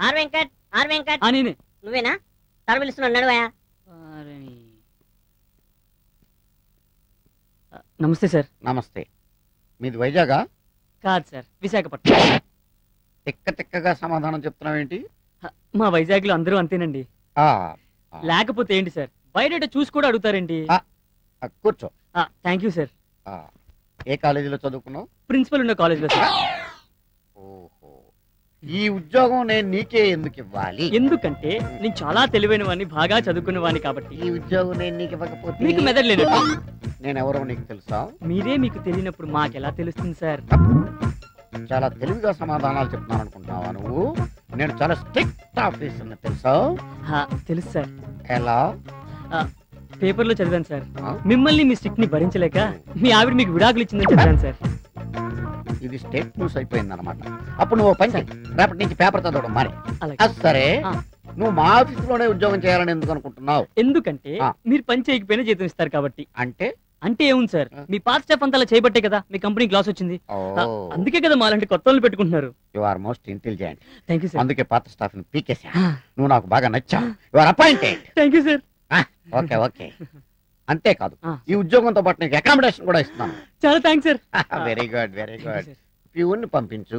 Are Venkat are Venkat ఆ, నేనే నువ్వేనా తల పిలుస్తున్నాడు నడువయా వారిని. ఆ, నమస్తే సార్ నమస్తే మీది వైజాగా కాదు సార్ విశాఖపట్నం తిక్క తిక్కగా సమాధానం చెప్తున్నావు ఏంటి ఆ, మా వైజాగ్లో అందరూ అంతేనండి ఆ, లేకపోతే ఏంటి సార్ బయట చూసి కూడా అడుగుతారేంటి ఆ. ఆ, కూర్చో థ్యాంక్ యూ సార్ ఆ, ఏ కాలేజీలో చదువుకున్నావు ప్రిన్సిపల్ ఉన్న కాలేజ్లో సార్ ఓహో ఈ ఉద్యోగం నేను నీకే ఎందుకు ఇవ్వాలి ఎందుకంటే నేను చాలా తెలివైన వాడిని బాగా చదువుకున్న వాడిని కాబట్టి ఈ ఉద్యోగం నేను నీకు ఇవ్వకపోతే మీకు మెదడు లేనట్టు నేను ఎవరో నీకు తెలుసా మీరే మీకు తెలియనప్పుడు మాకెలా తెలుస్తుంది సార్ చాలా తెలివిగా సమాధానాలు చెప్తున్నాను అనుకుంటున్నావా నువ్వు నేను చాలా స్ట్రిక్ట్ ఆఫీసర్ని తెలుసా హా, తెలుసు సార్ ఎలా పేపర్లో చదివాను సార్ ఆ? మిమ్మల్ని మీ స్టిక్ ని భరించలేక మీ ఆవిడ మీకు విడాకులు ఇచ్చిందని చదివాను సార్ ఇది స్టేట్ న్యూస్ అయిపోయింది అనమాట అప్పుడు నువ్వు పని చెయ్. రేపటి నుంచి పేపర్ చదవడం మరి అలాగే అది సరే ఆ. నువ్వు మా ఆఫీసులోనే ఉద్యోగం చేయాలని ఎందుకు అనుకుంటున్నావు ఎందుకంటే ఆ. మీరు పని చేయకపోయినా జీతం ఇస్తారు కాబట్టి అంటే అంటే ఏముంది సార్ ఆ. మీ పాత స్టాఫ్ అంతా అలా చేయబట్టే కదా మీ కంపెనీ గ్లాస్ వచ్చింది ఆ, అందుకే కదా మాలాంటి కొత్త వాళ్ళు పెట్టుకుంటున్నారు you are most intelligent thank you sir అందుకే పాత స్టాఫ్ ని పీకేసా నువ్వు నాకు బాగా నచ్చావు you are appointed thank you sir okay okay అంతేకాదు ఆ. ఈ ఉద్యోగంతో పాటు నీకు అకామిడేషన్ కూడా ఇస్తున్నాను చాలా thanks sir very good very good peon ని పంపించు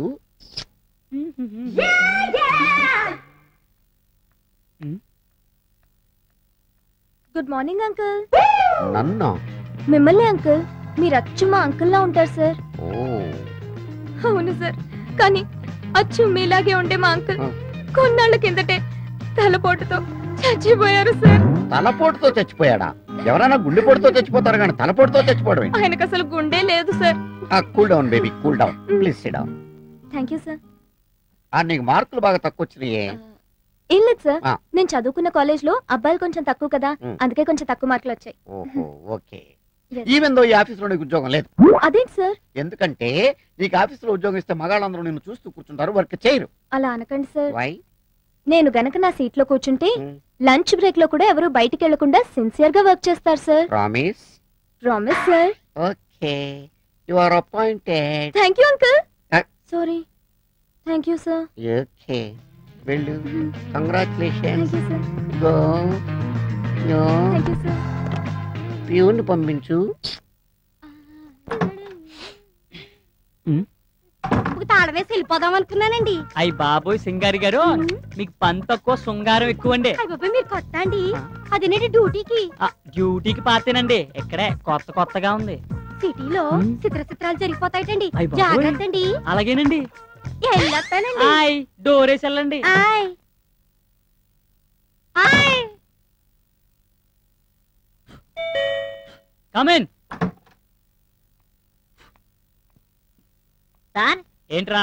గుడ్ మార్నింగ్ అంకుల్ నన్ను మిమ్మల్ని అంకుల్ మీరు అచ్చు మా అంకుల్ లా ఉంటారు సార్ ఓ అవును సార్ కానీ అచ్చు మీలాగే ఉండే మా అంకుల్ ఆ. కొన్నాళ్ళ కిందటే తలపోటుతో చచ్చిపోయారు సార్ తలపోటుతో చచ్చిపోయాడా ఎవరైనా గుండెపోటుతో చచ్చిపోతారు కానీ తలపోటుతో చచ్చిపోవడం ఏంటి ఆయనకు అసలు గుండె లేదు sir cool down baby cool down please sit down thank you sir నీకు మార్కులు బాగా తక్కువ వచ్చినాయే ఏం లేదు సార్ ఆ. నేను చదువుకున్న కాలేజ్ లో అబ్బాయిలు కొంచెం తక్కువ కదా మ్. అందుకే కొంచెం తక్కువ మార్కులు వచ్చాయి ఓహో ఓకే Yes. ఈవెన్ దో ఈ ఆఫీసులో నీకు ఉద్యోగం లేదు అదేంటి సార్ ఎందుకంటే నీకు ఆఫీసులో ఉద్యోగం ఇస్తే మగాళ్ళందరూ నిన్ను చూస్తూ కూర్చుంటారు వర్క్ చేయరు అలా అనకండి సార్ వై నేను గనక నా సీట్ లో కూర్చుంటే మ్. లంచ్ బ్రేక్ లో కూడా ఎవరు బయటికి వెళ్లకుండా సిన్సియర్ గా వర్క్ చేస్తారు sir promise promise sir okay you are appointed thank you uncle Uh. Sorry thank you sir okay వెళ్ళు congratulation thank you sir go yo thank you sir peon పంపించు తాళ వేసి వెళ్ళిపోదాం అనుకున్నానండి అయ్యి బాబోయ్ సింగారి గారు మీకు పని తక్కువ శృంగారం ఎక్కువ అండి అయ్య బాబాయ్ మీరు కొత్త అండి అదేనండి డ్యూటీకి ఆ, డ్యూటీకి పాతేనండి ఇక్కడే కొత్త కొత్తగా ఉంది సిటీలో మ్. చిత్ర చిత్రాలు జరిగిపోతాయటండి అయ్ బాబోయ్. జాగ్రత్త అండి అలాగేనండి వెళ్ళొస్తానండి ఆయ్ డోరేసి వెళ్ళండి ఆయ్ ఆయ్ కమెన్ సార్ ఏంట్రా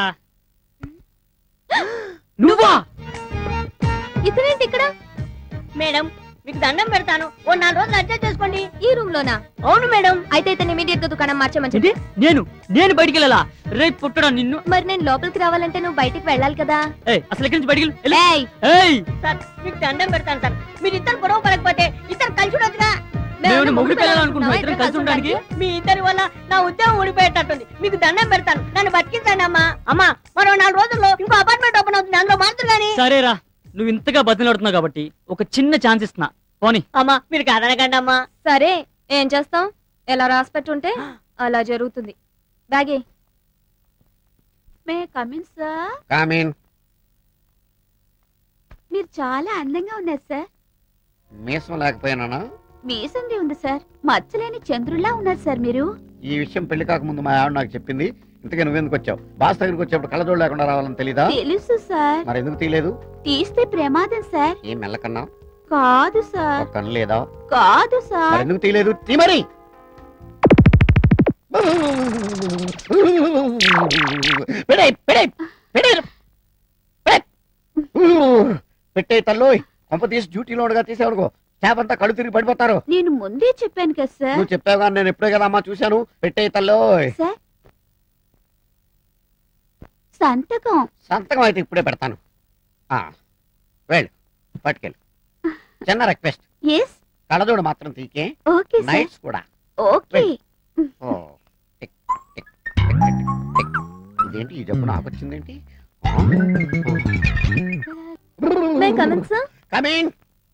నువ్వా ఇతనేంటి ఇక్కడ మేడం మీకు దండం పెడతాను ఓ నాలుగు రోజులు అడ్జస్ట్ చేసుకోండి ఈ రూమ్ లోనా అవును మేడం అయితే ఇతను ఇమీడియట్ గా దుకాణం మార్చమని చెప్పు. ఏంటి నేను నేను బయటికి వెళ్ళాలా రేపు పుట్టడా నిన్ను మరి నేను లోపలికి రావాలంటే నువ్వు బయటికి వెళ్ళాలి కదా ఏయ్ అసలు ఎక్కడి నుంచి బయటికి వెళ్ళు. వెళ్ళు. ఏయ్ ఏయ్ సార్ మీకు దండం పెడతాను సార్ మీరు ఇద్దరు గొడవ పడకపోతే ఇద్దరు కలిసి ఉండొచ్చుగా మేము మొగుడు పిల్లలనుకుంటున్నాం ఇద్దరం కలిసి ఉండడానికి మీ ఇద్దరి వల్ల నా ఉద్యోగం ఊడిపోయేటట్టుంది మీకు దండం పెడతాను నన్ను బతికించండి అమ్మా అమ్మా మరో నాలుగు రోజుల్లో ఇంకో అపార్ట్మెంట్ ఓపెన్ అవుతుంది అందులో మారుతుంది కానీ సరేరా నువ్వు ఇంతగా బతిలాడుతున్నావు కాబట్టి ఒక చిన్న ఛాన్స్ ఇస్తున్నా పోనీ అమ్మా మీరు కాదనకండి అమ్మా సరే ఏం చేస్తాం ఎలా రాసి పెట్టుంటే అలా జరుగుతుంది బ్యాగే మే కమిన్ సార్ కామీన్ మీరు చాలా అందంగా ఉన్నారు సార్ మీసం లేకపోయినానా మీసంది ఉంది సార్ మచ్చలేని చంద్రుల్లా ఉన్నారు సార్ మీరు ఈ విషయం పెళ్లి కాకముందు మా ఆవిడ నాకు చెప్పింది ఇంతకీ నువ్వెందుకు వచ్చావు బాస్ దగ్గరికి వచ్చేప్పుడు కళ్ళజోడు లేకుండా రావాలని తెలీదా తెలుసు సార్ మరి ఎందుకు తీయలేదు తీస్తే ప్రమాదం సార్ ఏం మెల్లకన్నా కాదు సార్ ఒక కన్ను లేదా కాదు మరి సార్ ఎందుకు తీయలేదు తీ మరి పెడే పెడే పెడే పెట్టే తల్లు కొంప తీసి డ్యూటీలో ఉండగా తీసేవనుకో స్టాఫ్ అంతా కళ్ళు తిరిగి పడిపోతారు నేను ముందే చెప్పాను కదా సార్ నువ్వు చెప్పావు కానీ నేను ఎప్పుడే కదా అమ్మా చూశాను పెట్టే తల్లు సార్ సంతకం సంతకం అయితే ఇప్పుడే పెడతాను ఆ, వెళ్ళు పట్టుకెళ్ళు చిన్న రిక్వెస్ట్ ఎస్ కళ్ళజోడు మాత్రం తీకే ఓకే సార్ నైట్స్ కూడా okay oh, tick, tick, tick, tick, tick. ఇదేంటి ఈ జబ్బు నాకు వచ్చిందేంటి కమన్ సార్ కమింగ్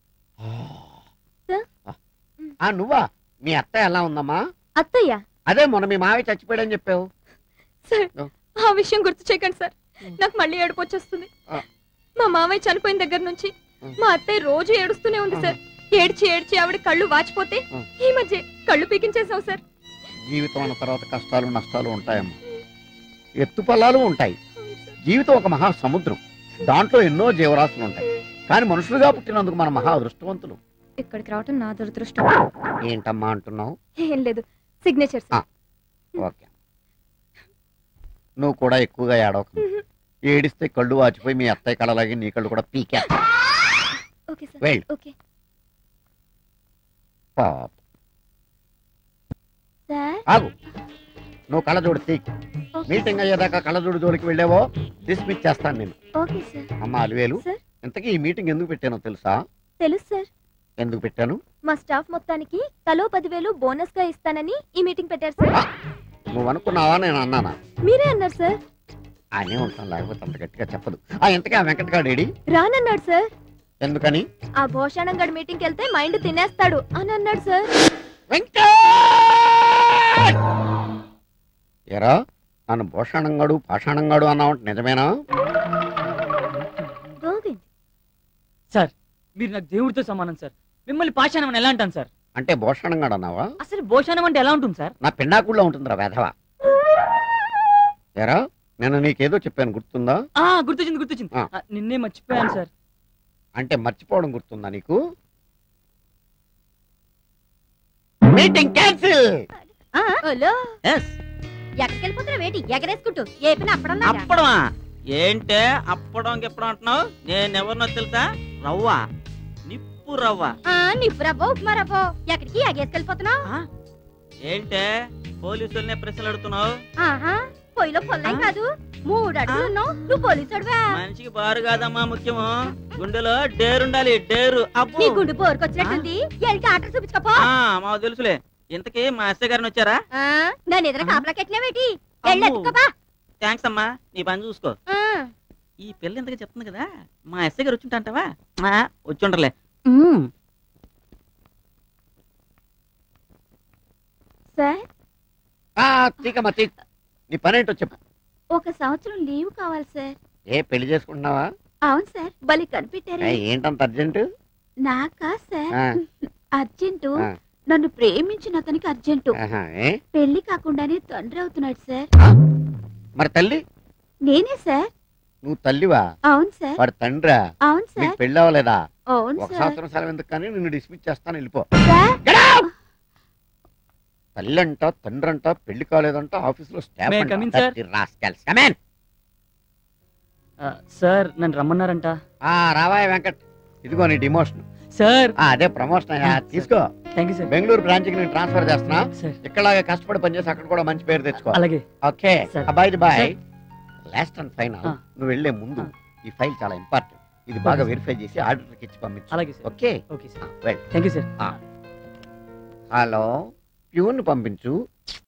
Sir? ఆ నువ్వా మీ అత్త ఎలా ఉందమ్మా అత్తయ్య అదే మొన్న మీ మావి చచ్చిపోయాడని చెప్పావు సార్ No. ఆ విషయం గుర్తు చేయకండి సార్ నాకు మళ్ళీ ఏడుపు వచ్చేస్తుంది Ah. మా మామయ్య చనిపోయిన దగ్గర నుంచి Ah. మా అత్తయ్య రోజు ఏడుస్తూనే ఉంది సార్ ఏడ్చి ఏడ్చి ఆవిడ కళ్ళు వాచిపోతే Ah. ఈ మధ్య కళ్ళు పీకించేసావు సార్ జీవితం అన్న తర్వాత కష్టాలు నష్టాలు ఉంటాయమ్మా ఎత్తుపల్లాలు ఉంటాయి జీవితం ఒక మహా సముద్రం దాంట్లో ఎన్నో జీవరాశులు ఉంటాయి కానీ మనుషులుగా పుట్టినందుకు మన మహా అదృష్టవంతులు ఇక్కడికి రావటం నా దురదృష్టం ఏంటమ్మా అంటున్నావు ఏం లేదు సిగ్నేచర్ సార్ ఓకే నువ్వు కూడా ఎక్కువగా ఏడవకు ఏడిస్తే కళ్ళు వాచిపోయి మీ అత్తయ్య కళ్ళలాగే నీ కళ్ళు కూడా పీకా ఓకే సార్ వెళ్ళు. ఓకే పాప సార్ ఆగు నువ్వు కళ్ళజోడు తీ మీటింగ్ అయ్యేదాకా కళ్ళజోడు జోలికి వెళ్ళావో డిస్మిస్ చేస్తాను నేను ఓకే సార్ అమ్మ అలివేలు సార్ ఇంతకీ ఈ మీటింగ్ ఎందుకు పెట్టానో తెలుసా తెలుసు సార్ ఎందుకు పెట్టాను మా స్టాఫ్ మొత్తానికి తలో పదివేలు బోనస్ గా ఇస్తానని ఈ మీటింగ్ పెట్టారు సార్ నువ్వు అనుకున్నావా నేను అన్నానా మీరే అన్నారు సార్ ఆయనే ఉంటాను లేకపోతే అంత గట్టిగా చెప్పదు ఆ ఇంతకీ ఆ వెంకటగాడేడి రానన్నాడు సార్ ఎందుకని ఆ భోషాణం గడి మీటింగ్ వెళ్తే మైండ్ తినేస్తాడు అని అన్నాడు సార్ వెంకట్ ఎరా నన్ను భూషణంగాడు పాషాణంగాడు అన్నావంటే నిజమేనా గోవింద్ సార్ మీరు నాకు దేవుడితో సమానం సార్ మిమ్మల్ని పాషాణం అని ఎలా అంటాను సార్ అంటే భూషణంగాడు అన్నావా అసలు భోషాణం అంటే ఎలా ఉంటుంది సార్ నా పిన్నాకుల్లో ఉంటుందిరా వేధవ ఎరా నేను నీకేదో చెప్పాను గుర్తుందా ఆ గుర్తొచ్చింది గుర్తొచ్చింది ఆ. ఆ, నిన్నే మర్చిపోయాను సార్ అంటే మర్చిపోవడం గుర్తుందా నీకు మీటింగ్ క్యాన్సిల్ హలో ఎస్ ఎక్కడికి వెళ్ళిపోతున్నా వేటి ఎగరేసుకుంటూ ఏ పని అప్పుడన్నా అప్పడమా ఏంటే అప్పడం గిప్పడం అంటున్నావు నేనెవరినో తెలుసా రవ్వ నిప్పు రవ్వ నిప్పు రవ్వ ఉప్మా రవ్వ ఎక్కడికి ఎగేసుకెళ్ళిపోతున్నావు ఆ? ఏంటే పోలీసుల్నే ప్రశ్నలు అడుగుతున్నావు ఆహా పొయ్యిలో పొల్లం ఆ? కాదు మూడు అడుగులు ఉన్నావు నువ్వు పోలీసుడువా మనిషికి బారు కాదమ్మా ముఖ్యము గుండెలో డేరుండాలి డేరు అబ్బో నీ గుండు పోరుకొచ్చినట్టుంది ఎల్కి ఆటర్ చూపించుకోపో ఆ, మాకు తెలుసులే ఇంతకీ మా ఎస్ఐ గారిని వచ్చారా ఆ, నన్ను ఎదురు కాపలా కట్టినావేటి అమ్మో. ఎల్లెత్తుకోపా థ్యాంక్స్ అమ్మా నీ పని చూసుకో ఈ పిల్ల ఇంతగా చెప్తుంది కదా మా ఎస్ఐ గారు వచ్చుంటావా వచ్చుండర్లే సార్ ఆ తీకమ్మా తీక్ నీ పని ఏంటో చెప్పు ఒక సంవత్సరం లీవ్ కావాలి సార్ ఏ పెళ్లి చేసుకుంటున్నావా అవును సార్ బలి కనిపెట్టారు ఏ, ఏంటంత అర్జెంటు నాకా సార్ ఆ, అర్జెంటు ఆ. నన్ను ప్రేమించిన అతనికి అర్జెంటు ఆహా, ఏ? పెళ్లి కాకుండానే తండ్రి అవుతున్నాడు సార్ మరి తల్లి నేనే సార్ నువ్వు తల్లివా అవును సార్ వాడు తండ్రా అవును నీకు సార్ పెళ్ళి అవ్వలేదా అవును ఒక సార్ సంవత్సరం సెలవు ఎందుకు కానీ నిన్ను డిస్మిస్ చేస్తాను వెళ్ళిపో సార్ తల్లి అంట తండ్రి అంట పెళ్లి కాలేదంట ఆఫీస్ లో staff May I come in, sir? Come in ఆ, సార్ నన్ను రమ్మన్నారంట ఆ రావాయ వెంకట్ ఇదిగో నీ డిమోషన్ సార్ ఆ అదే ప్రమోషన్ అయ్యా తీసుకో thank you sir Bengaluru branch కి నేను ట్రాన్స్ఫర్ చేస్తున్నా సార్ ఇక్కడలాగే కష్టపడి పనిచేసి అక్కడ కూడా మంచి పేరు తెచ్చుకో అలాగే okay Sir. Bye bye Sir. Last and final ఆ. నువ్వు వెళ్లే ముందు ఆ. ఈ ఫైల్ చాలా ఇంపార్టెంట్ ఇది బాగా Okay, sir. వెరిఫై చేసి ఆర్డర్ ఇచ్చి పంపించు అలాగే sir okay okay sir well thank you sir hello peon పంపించు